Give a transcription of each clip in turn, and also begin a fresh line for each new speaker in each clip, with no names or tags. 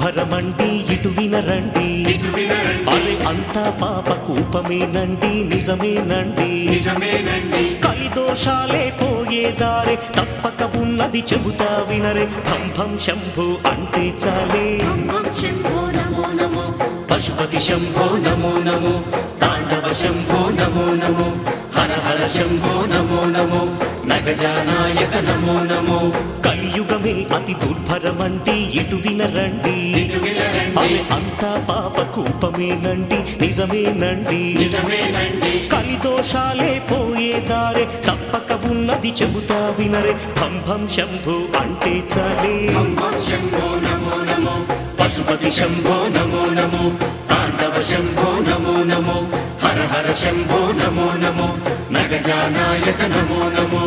దుర్భరమండి ఇటు వినరండి
ఇటు వినరండి
అరే అంతా పాప కూపమేనండి నిజమేనండి
నిజమేనండి
కలిదోషాలే పోయేదారే తప్పక ఉన్నది చెబుతా వినరే భం భం శంభు అంటే చాలే
ఓం శంభో నమో నమో
పశుపతి శంభో నమో నమో తాండవ శంభో నమో నమో హర హర శంభో నమో నమో నగజానాయక నమో నమో కలియుగమే అతి దుర్భరమండి ఇటు వినరండి
ఇటు వినరండి
అవి అంతా పాప కూపమేనండి నిజమేనండి
నిజమేనండి
కలిదోషాలే పోయేదారే తప్పక ఉన్నది చెబుతా వినరే భం భం శంభు అంటే చాలే
ఓం శంభో నమో నమో
పశుపతి శంభో నమో నమో తాండవ శంభో నమో నమో హర హర శంభో నమో నమో నగజానాయక నమో నమో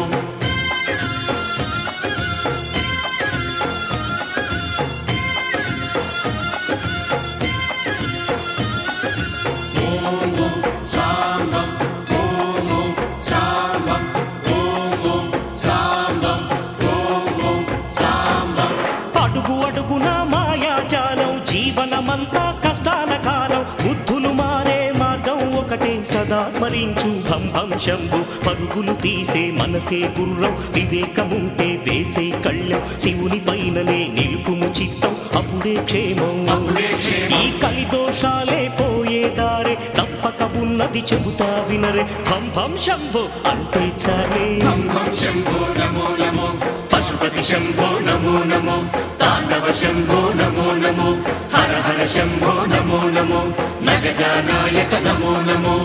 ఓం ఓం సాంబం ఓం ఓం సాంబం ఓం ఓం సాంబం ఓం ఓం సాంబం
అడుగు అడుగున మాయాజాలం జీవనమంతా కష్టాల కాలం బుద్ధులు మారే మార్గం ఒకటే సదా స్మరించు భం భం శంభు పరుగులు తీసే మనసే గుర్రం వివేకముంటే వేసే కళ్ళం శివుని పైననే నిలుపుము చిత్తం అప్పుడే క్షేమం
అప్పుడే క్షేమం.
ఈ కలిదోషాలే పోయేదారే తప్పక ఉన్నది చెబుతా వినరే భం భం శంభు అంటే చాలే
ఓం శంభో నమో నమో
పశుపతి శంభో నమో నమో తాండవ శంభో నమో నమో హర హర శంభో నమో నమో నగజానాయక నమో నమో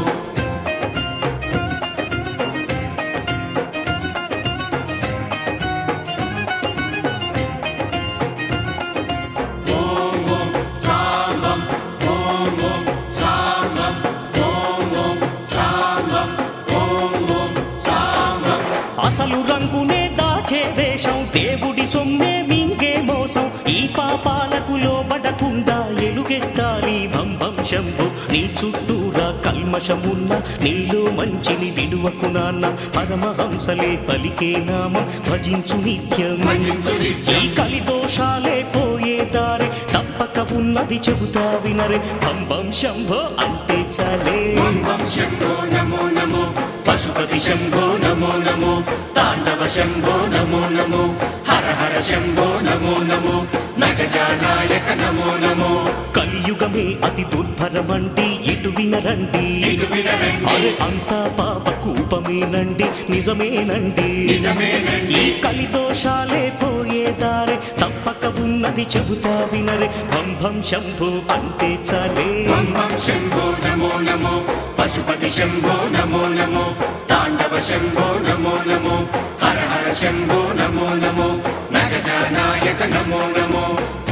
ఓం ఓం సాంబం ఓం ఓం సాంబం ఓం ఓం సాంబం ఓం ఓం సాంబం
అసలు రంగునే దాచే వేషం దేవుడి సొమ్మే మింగే మోసం ఈ పాపాలకు లోబడకుండా ఎలుగెత్తాలి భం భం శంభు నీ చుట్టూరా కల్మషమున్న నీలో మంచిని విడువకు నాన్న పరమహంసలే పలికే నామం భజించు నిత్యం
భజించు నిత్యం.
ఈ కలిదోషాలే పోయేదారే తప్పక ఉన్నది చెబుతా వినరే భం భం శంభో అంటే చాలే
ఓం శంభో నమో నమో
పశుపతి శంభో నమో నమో తాండవ శంభో నమో నమో హర హర శంభో నమో నమో నగజానాయక నమో నమో కలియుగమే అతి దుర్భరమండి ఇటు వినరండి
ఇటు వినరండి
అరే అంతా పాప కూపమేనండి నిజమేనండి
నిజమేనండి.
ఈ కలిదోషాలే పోయేదారే తప్పక ఉన్నది చెబుతా వినరే భం భం శంభు అంటే చాలే
ఓం శంభో నమో నమో
పశుపతి శంభో నమో నమో తాండవ శంభో నమో నమో హర హర శంభో నమో నమో నగజానాయక నమో నమో